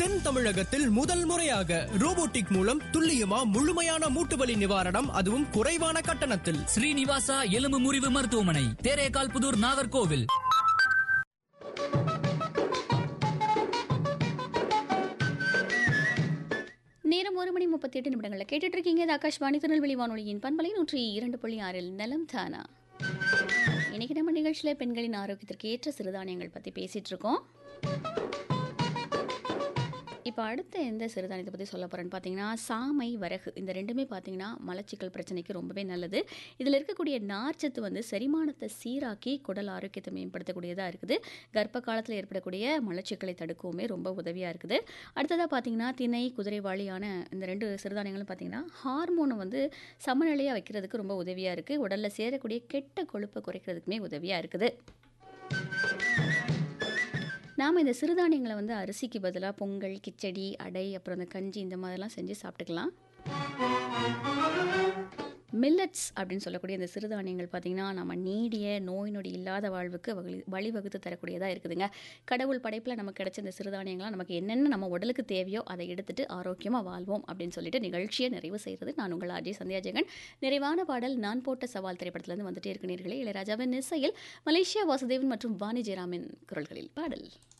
தென் தமிழகத்தில் முதல் முறையாக ரோபோட்டிக் மூலம் துல்லியமா முழுமையான மூட்டுவலி நிவாரணம் அதுவும் குறைவான கட்டணத்தில் ஸ்ரீனிவாசா எலும்பு முறிவு மருத்துவமனை தேரேகால் புதூர் நாகர்கோவில் நேரம் ஒரு மணி முப்பத்தி எட்டு நிமிடங்களில் கேட்டுட்டு இருக்கீங்க இது ஆகாஷ்வாணி திருநெல்வேலி வானொலியின் பண்பலை நூற்றி இரண்டு புள்ளி ஆறில் நலம் தானா இன்னைக்கு நம்ம நிகழ்ச்சியில் பெண்களின் ஆரோக்கியத்திற்கு ஏற்ற சிறுதானியங்கள் பற்றி பேசிட்டு இருக்கோம் இப்போ அடுத்த எந்த சிறுதானியத்தை பற்றி சொல்ல போகிறேன்னு பார்த்தீங்கன்னா சாமை வரகு இந்த ரெண்டுமே பார்த்தீங்கன்னா மலச்சிக்கல் பிரச்சனைக்கு ரொம்பவே நல்லது இதில் இருக்கக்கூடிய நார்ச்சத்து வந்து செரிமானத்தை சீராக்கி குடல் ஆரோக்கியத்தை மேம்படுத்தக்கூடியதாக இருக்குது கர்ப்ப காலத்தில் ஏற்படக்கூடிய மலச்சிக்கலை தடுக்கவுமே ரொம்ப உதவியாக இருக்குது அடுத்ததாக பார்த்தீங்கன்னா திணை குதிரைவாளியான இந்த ரெண்டு சிறுதானியங்களும் பார்த்தீங்கன்னா ஹார்மோனை வந்து சமநிலையாக வைக்கிறதுக்கு ரொம்ப உதவியாக இருக்குது உடலில் சேரக்கூடிய கெட்ட கொழுப்பை குறைக்கிறதுக்குமே உதவியாக இருக்குது நாம் இந்த சிறுதானியங்களை வந்து அரிசிக்கு பதிலாக பொங்கல் கிச்சடி அடை அப்புறம் இந்த கஞ்சி இந்த மாதிரிலாம் செஞ்சு சாப்பிட்டுக்கலாம் மில்லட்ஸ் அப்படின்னு சொல்லக்கூடிய இந்த சிறுதானியங்கள் பார்த்திங்கன்னா நம்ம நீடிய நோய் நொடி இல்லாத வாழ்வுக்கு வழி வழிவகுத்து தரக்கூடியதாக இருக்குதுங்க கடவுள் படைப்பில் நமக்கு கிடைச்ச இந்த சிறுதானியங்களாம் நமக்கு என்னென்ன நம்ம உடலுக்கு தேவையோ அதை எடுத்துட்டு ஆரோக்கியமாக வாழ்வோம் அப்படின்னு சொல்லிட்டு நிகழ்ச்சியை நிறைவு செய்கிறது நான் உங்கள் அஜய் சந்தியா ஜெகன் நிறைவான பாடல் நான் போட்ட சவால் திரைப்படத்திலேருந்து வந்துட்டே இருக்கிறீர்களே இளையராஜாவின் இசையில் மலேசியா வாசுதேவன் மற்றும் வாணி ஜெயராமின் குரல்களில் பாடல்